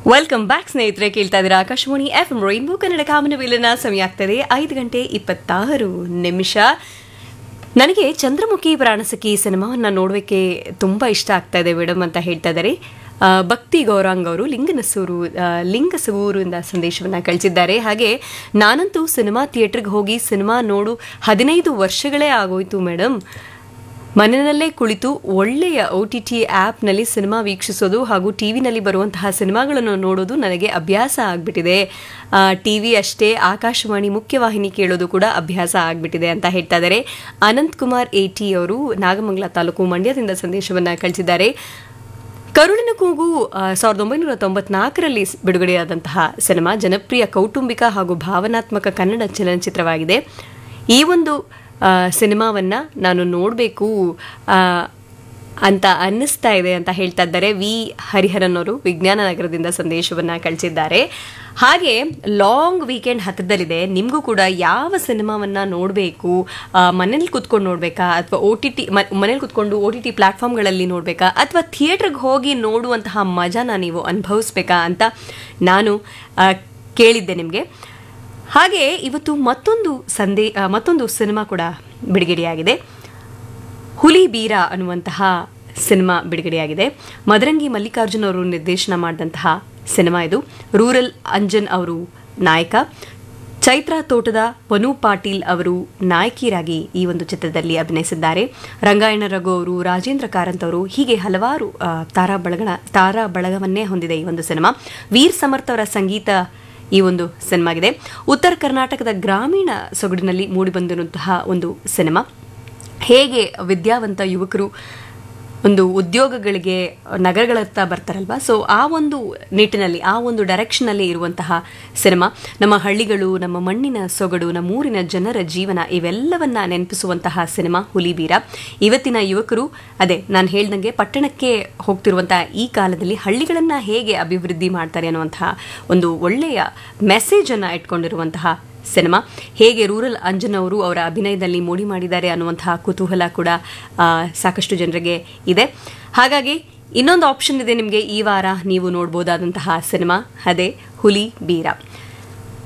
welcome back ಸ್ನೇಹಿತರೆ ಕೇಳ್ತಾ ಇದ್ದೀರಾ Akashvani F M rainbow Kannada ಕಾಮನಬಿಲ್ಲಿನ ಸಮಯ ಆಗ್ತದೆ ಐದು ಗಂಟೆ ಇಪ್ಪತ್ತಾರು ನಿಮಿಷ ನನಗೆ ಚಂದ್ರಮುಖಿ ಪ್ರಾಣಸಖಿ ಸಿನಿಮಾವನ್ನು ನೋಡೋಕ್ಕೆ ತುಂಬ ಇಷ್ಟ ಆಗ್ತಾ ಇದೆ ಮೇಡಮ್ ಅಂತ ಹೇಳ್ತಾ ಇದ್ದಾರೆ ಆ, ಭಕ್ತಿ ಗೌರಾಂಗ್ ಅವರು ಲಿಂಗನಸೂರು ಆ, ಲಿಂಗಸೂರಿಂದ ಸಂದೇಶವನ್ನು ಕಳಿಸಿದ್ದಾರೆ ಹಾಗೆ ನಾನಂತೂ ಸಿನಿಮಾ ಥಿಯೇಟ್ರಿಗೆ ಹೋಗಿ ಸಿನಿಮಾ ನೋಡು ಹದಿನೈದು ವರ್ಷಗಳೇ ಆಗೋಯ್ತು ಮೇಡಮ್ ಮನೆಯಲ್ಲೇ ಕುಳಿತು ಒಳ್ಳೆಯ ಒ ಟಿ ಟಿ ಆ್ಯಪ್ನಲ್ಲಿ ಸಿನಿಮಾ ವೀಕ್ಷಿಸೋದು ಹಾಗೂ ಟಿ ವಿನಲ್ಲಿ ಬರುವಂತಹ ಸಿನಿಮಾಗಳನ್ನು ನೋಡೋದು ನನಗೆ ಅಭ್ಯಾಸ ಆಗಿಬಿಟ್ಟಿದೆ ಟಿ ವಿ ಅಷ್ಟೇ ಆಕಾಶವಾಣಿ ಮುಖ್ಯವಾಹಿನಿ ಕೇಳೋದು ಕೂಡ ಅಭ್ಯಾಸ ಆಗಿಬಿಟ್ಟಿದೆ ಅಂತ ಹೇಳ್ತಾ ಇದ್ದಾರೆ ಅನಂತ್ ಕುಮಾರ್ ಎ ಟಿ ಅವರು ನಾಗಮಂಗಲ ತಾಲೂಕು ಮಂಡ್ಯದಿಂದ ಸಂದೇಶವನ್ನು ಕಳಿಸಿದ್ದಾರೆ ಕರುಳಿನ ಕೂಗು ಆ, ಸಾವಿರದ ಒಂಬೈನೂರ ತೊಂಬತ್ನಾಲ್ಕರಲ್ಲಿ ಸ್- ಬಿಡುಗಡೆಯಾದಂತಹ ಸಿನಿಮಾ ಜನಪ್ರಿಯ ಕೌಟುಂಬಿಕ ಹಾಗೂ ಭಾವನಾತ್ಮಕ ಕನ್ನಡ ಚಲನಚಿತ್ರವಾಗಿದೆ ಈ ಒಂದು ಆ, ಸಿನಿಮಾವನ್ನ ನಾನು ನೋಡಬೇಕು ಅಂತ ಅನ್ನಿಸ್ತಾ ಇದೆ ಅಂತ ಹೇಳ್ತಾ ಇದ್ದಾರೆ ವಿ ಹರಿಹರನ್ ಅವರು ವಿಜ್ಞಾನ ನಗರದಿಂದ ಸಂದೇಶವನ್ನ ಕಳಿಸಿದ್ದಾರೆ ಹಾಗೆ ಲಾಂಗ್ ವೀಕೆಂಡ್ ಹತ್ತಿರದಲ್ಲಿದೆ ನಿಮಗೂ ಕೂಡ ಯಾವ ಸಿನಿಮಾವನ್ನ ನೋಡಬೇಕು ಮನೇಲಿ ಕುತ್ಕೊಂಡು ನೋಡಬೇಕಾ ಅಥವಾ ಒ ಟಿ ಟಿ ಮನೇಲಿ ಕುತ್ಕೊಂಡು ಒ ಟಿ ಟಿ ಪ್ಲಾಟ್ಫಾರ್ಮ್ಗಳಲ್ಲಿ ನೋಡಬೇಕಾ ಅಥವಾ ಥಿಯೇಟ್ರಿಗೆ ಹೋಗಿ ನೋಡುವಂತಹ ಮಜಾನ ನೀವು ಅನುಭವಿಸ್ಬೇಕಾ ಅಂತ ನಾನು ಆ, ಕೇಳಿದ್ದೆ ನಿಮಗೆ ಹಾಗೆ ಇವತ್ತು ಮತ್ತೊಂದು ಸಂದೇ ಆ, ಮತ್ತೊಂದು ಸಿನಿಮಾ ಕೂಡ ಬಿಡುಗಡೆಯಾಗಿದೆ ಹುಲಿ ಬೀರ ಅನ್ನುವಂತಹ ಸಿನಿಮಾ ಬಿಡುಗಡೆಯಾಗಿದೆ ಮದರಂಗಿ ಮಲ್ಲಿಕಾರ್ಜುನ್ ಅವರು ನಿರ್ದೇಶನ ಮಾಡಿದಂತಹ ಸಿನಿಮಾ ಇದು ರೂರಲ್ ಅಂಜನ್ ಅವರು ನಾಯಕ ಚೈತ್ರಾ ತೋಟದ ವನು ಪಾಟೀಲ್ ಅವರು ನಾಯಕಿಯರಾಗಿ ಈ ಒಂದು ಚಿತ್ರದಲ್ಲಿ ಅಭಿನಯಿಸಿದ್ದಾರೆ ರಂಗಾಯಣ ರಘು ಅವರು ರಾಜೇಂದ್ರ ಕಾರಂತ್ ಅವರು ಹೀಗೆ ಹಲವಾರು ಆ, ತಾರಾ ಬಳಗಣ ತಾರಾ ಬಳಗವನ್ನೇ ಹೊಂದಿದೆ ಈ ಒಂದು ಸಿನಿಮಾ ವೀರ್ ಸಮರ್ಥ ಅವರ ಸಂಗೀತ ಈ ಒಂದು ಸಿನಿಮಾಗಿದೆ ಉತ್ತರ ಕರ್ನಾಟಕದ ಗ್ರಾಮೀಣ ಸೊಗಡಿನಲ್ಲಿ ಮೂಡಿಬಂದಿರುವಂತಹ ಒಂದು ಸಿನಿಮಾ ಹೇಗೆ ವಿದ್ಯಾವಂತ ಯುವಕರು ಒಂದು ಉದ್ಯೋಗಗಳಿಗೆ ನಗರಗಳತ್ತ ಬರ್ತಾರಲ್ವಾ ಸೊ ಆ ಒಂದು ನಿಟ್ಟಿನಲ್ಲಿ ಆ ಒಂದು ಡೈರೆಕ್ಷನಲ್ಲಿ ಇರುವಂತಹ ಸಿನಿಮಾ ನಮ್ಮ ಹಳ್ಳಿಗಳು ನಮ್ಮ ಮಣ್ಣಿನ ಸೊಗಡು ನಮ್ಮ ಊರಿನ ಜನರ ಜೀವನ ಇವೆಲ್ಲವನ್ನ ನೆನಪಿಸುವಂತಹ ಸಿನಿಮಾ ಹುಲಿಬೀರ ಇವತ್ತಿನ ಯುವಕರು ಅದೇ ನಾನು ಹೇಳ್ದಂಗೆ ಪಟ್ಟಣಕ್ಕೆ ಹೋಗ್ತಿರುವಂತಹ ಈ ಕಾಲದಲ್ಲಿ ಹಳ್ಳಿಗಳನ್ನ ಹೇಗೆ ಅಭಿವೃದ್ಧಿ ಮಾಡ್ತಾರೆ ಅನ್ನುವಂತಹ ಒಂದು ಒಳ್ಳೆಯ ಮೆಸೇಜ್ ಅನ್ನ ಇಟ್ಕೊಂಡಿರುವಂತಹ ಸಿನಿಮಾ ಹೇಗೆ ರೂರಲ್ ಅಂಜನ್ ಅವರು ಅವರ ಅಭಿನಯದಲ್ಲಿ ಮೋಡಿ ಮಾಡಿದ್ದಾರೆ ಅನ್ನುವಂತಹ ಕುತೂಹಲ ಕೂಡ ಆ, ಸಾಕಷ್ಟು ಜನರಿಗೆ ಇದೆ ಹಾಗಾಗಿ ಇನ್ನೊಂದು ಆಪ್ಷನ್ ಇದೆ ನಿಮಗೆ ಈ ವಾರ ನೀವು ನೋಡ್ಬೋದಾದಂತಹ ಸಿನಿಮಾ ಅದೇ ಹುಲಿ ಬೀರ